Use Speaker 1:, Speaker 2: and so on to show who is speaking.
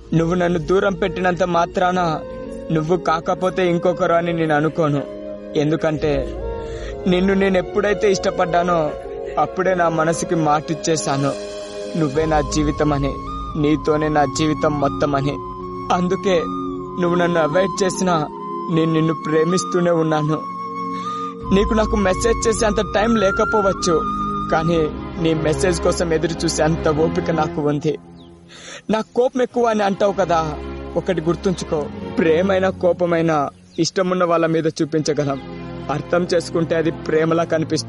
Speaker 1: నువ్వు నన్ను దూరం పెట్టినంత మాత్రాన నువ్వు కాకపోతే ఇంకొకరు అని నేను అనుకోను ఎందుకంటే నిన్ను నేను ఎప్పుడైతే ఇష్టపడ్డానో అప్పుడే నా మనసుకి మాటిచ్చేశాను నువ్వే నా జీవితం అని నీతోనే నా జీవితం మొత్తం అని అందుకే నువ్వు నన్ను అవాయిడ్ చేసినా నేను నిన్ను ప్రేమిస్తూనే ఉన్నాను నీకు నాకు మెసేజ్ చేసే అంత టైం లేకపోవచ్చు కానీ నీ మెసేజ్ కోసం ఎదురు చూసే అంత ఓపిక నాకు ఉంది నా కోపం ఎక్కువ అని అంటావు కదా ఒకటి గుర్తుంచుకో ప్రేమైన కోపమైన ఇష్టమున్న వాళ్ళ మీద చూపించగలం అర్థం చేసుకుంటే అది ప్రేమలా కనిపిస్తుంది